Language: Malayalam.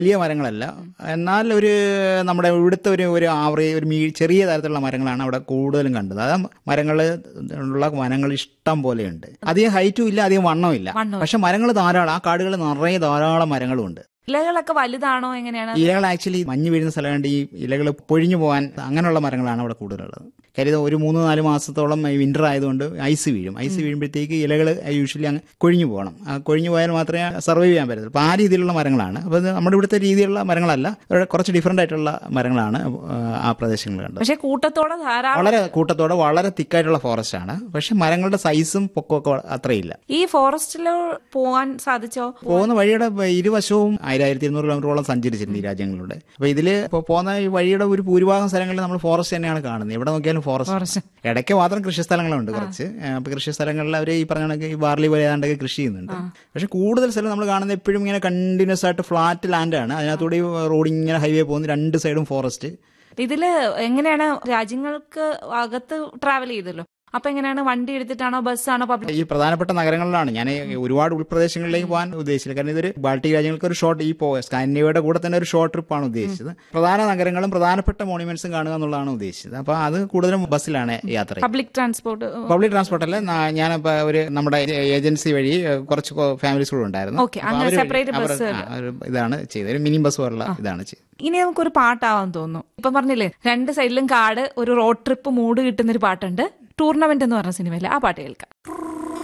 വലിയ മരങ്ങളല്ല എന്നാൽ ഒരു നമ്മുടെ ഇവിടുത്തെ ഒരു ഒരു ആവറേജ് ഒരു മീ ചെറിയ തരത്തിലുള്ള മരങ്ങളാണ് അവിടെ കൂടുതലും കണ്ടത് അത് മരങ്ങൾ ഉള്ള വനങ്ങൾ ഇഷ്ടം പോലെയുണ്ട് അധികം ഹൈറ്റും ഇല്ല അധികം വണ്ണവും ഇല്ല വണ്ണവും പക്ഷെ മരങ്ങൾ ധാരാളം ആ കാടുകൾ നിറയെ ധാരാളം മരങ്ങളും ഉണ്ട് ഇലകളൊക്കെ വലുതാണോ എങ്ങനെയാണ് ഇലകൾ ആക്ച്വലി മഞ്ഞ് വീഴുന്ന സ്ഥലമുണ്ട് ഈ ഇലകൾ പൊഴിഞ്ഞു പോകാൻ അങ്ങനെയുള്ള മരങ്ങളാണ് അവിടെ കൂടുതലുള്ളത് കാര്യം ഇത് ഒരു മൂന്ന് നാല് മാസത്തോളം വിന്റർ ആയതുകൊണ്ട് ഐസ് വീഴും ഐസ് വീഴുമ്പോഴത്തേക്ക് ഇലകൾ യൂഷ്വലി അങ്ങ് കൊഴിഞ്ഞു പോകണം ആ കൊഴിഞ്ഞു പോയാൽ മാത്രമേ സർവൈവ് ചെയ്യാൻ പറ്റത്തുള്ളൂ അപ്പോൾ ആ രീതിയിലുള്ള മരങ്ങളാണ് അപ്പോൾ ഇത് നമ്മുടെ ഇവിടുത്തെ രീതിയിലുള്ള മരങ്ങളല്ല ഒരു കുറച്ച് ഡിഫറെൻ്റ് ആയിട്ടുള്ള മരങ്ങളാണ് ആ പ്രദേശങ്ങളിൽ കണ്ടത് പക്ഷെ കൂട്ടത്തോടെ ധാരാളം വളരെ കൂട്ടത്തോടെ വളരെ തിക്കായിട്ടുള്ള ഫോറസ്റ്റ് ആണ് പക്ഷെ മരങ്ങളുടെ സൈസും പൊക്കമൊക്കെ അത്രയില്ല ഈ ഫോറസ്റ്റിൽ പോവാൻ സാധിച്ചോ പോകുന്ന വഴിയുടെ ഇരുവശവും ആയിരം ആയിരത്തി ഇരുന്നൂറ് കിലോമീറ്ററോളം സഞ്ചരിച്ചിട്ടുണ്ട് ഈ രാജ്യങ്ങളിലൂടെ അപ്പൊ ഇതില് ഇപ്പൊ പോകുന്ന ഈ വഴിയുടെ ഒരു ഭൂരിഭാഗം സ്ഥലങ്ങളിൽ നമ്മൾ ഫോറസ്റ്റ് തന്നെയാണ് കാണുന്നത് എവിടെ നോക്കിയാലും ഫോറസ്റ്റ് ഫോറസ്റ്റ് ഇടയ്ക്ക് മാത്രം കൃഷി സ്ഥലങ്ങളുണ്ട് കുറച്ച് ആ, അപ്പൊ കൃഷി സ്ഥലങ്ങളിൽ അവർ ഈ പറഞ്ഞ കണക്ക് ഈ ബാർലി പോലെ ഏതാണ്ടൊക്കെ കൃഷി ചെയ്യുന്നുണ്ട് പക്ഷെ കൂടുതൽ സ്ഥലം നമ്മൾ കാണുന്നത് എപ്പോഴും ഇങ്ങനെ കണ്ടിന്യൂസ് ആയിട്ട് ഫ്ലാറ്റ് ലാൻഡാണ് അതിനകത്തൂടെ ഈ റോഡ് ഇങ്ങനെ ഹൈവേ പോകുന്ന രണ്ട് സൈഡും ഫോറസ്റ്റ് ഇതില് എങ്ങനെയാണ് രാജ്യങ്ങൾക്ക് അകത്ത് ട്രാവൽ ചെയ്തല്ലോ അപ്പൊ എങ്ങനെയാണ് വണ്ടി എടുത്തിട്ടാണോ ബസ്സാണോ പബ്ലിക് ഈ പ്രധാനപ്പെട്ട നഗരങ്ങളിലാണ് ഞാൻ ഒരുപാട് ഉൾപ്രദേശങ്ങളിലേക്ക് പോകാൻ ഉദ്ദേശിച്ചില്ല കാരണം ഇതൊരു ബാൾട്ടിക് രാജ്യങ്ങൾക്ക് ഒരു ഷോർട്ട് ഈ പോ സ്കാൻഡിനേവിയുടെ കൂടെ തന്നെ ഒരു ഷോർട്ട് ട്രിപ്പാണ് ഉദ്ദേശിച്ചത് പ്രധാന നഗരങ്ങളും പ്രധാനപ്പെട്ട മോണുമെന്റ്സും കാണുക എന്നുള്ളതാണ് ഉദ്ദേശിച്ചത് അപ്പൊ അത് കൂടുതലും ബസ്സിലാണ് യാത്ര ചെയ്യുന്നത്. പബ്ലിക് ട്രാൻസ്പോർട്ട് പബ്ലിക് ട്രാൻസ്പോർട്ട് അല്ല നാ- ഞാനിപ്പോ ഒരു നമ്മുടെ ഏജൻസി വഴി ഏഹ്, കുറച്ച് ഫാമിലീസ് കൂടെ ഉണ്ടായിരുന്നു Okay, അപ്പൊ അങ്ങനെ അവര് separate അവർ- bus ആ, ഒരു ഇതാണ് ചെയ്തത് ഒരു മിനി ബസ് പോലുള്ള ഇതാണ് ചെയ്തത് ഇനി നമുക്കൊരു പാട്ടാവാൻ തോന്നുന്നു ഇപ്പൊ പറഞ്ഞില്ലേ രണ്ട് സൈഡിലും കാട് ഒരു റോഡ് ട്രിപ്പ് മൂഡ് കിട്ടുന്ന ഒരു പാട്ടുണ്ട് ടൂർണമെന്റ് എന്ന് പറഞ്ഞ സിനിമയിലെ ആ പാട്ട് കേൾക്കാം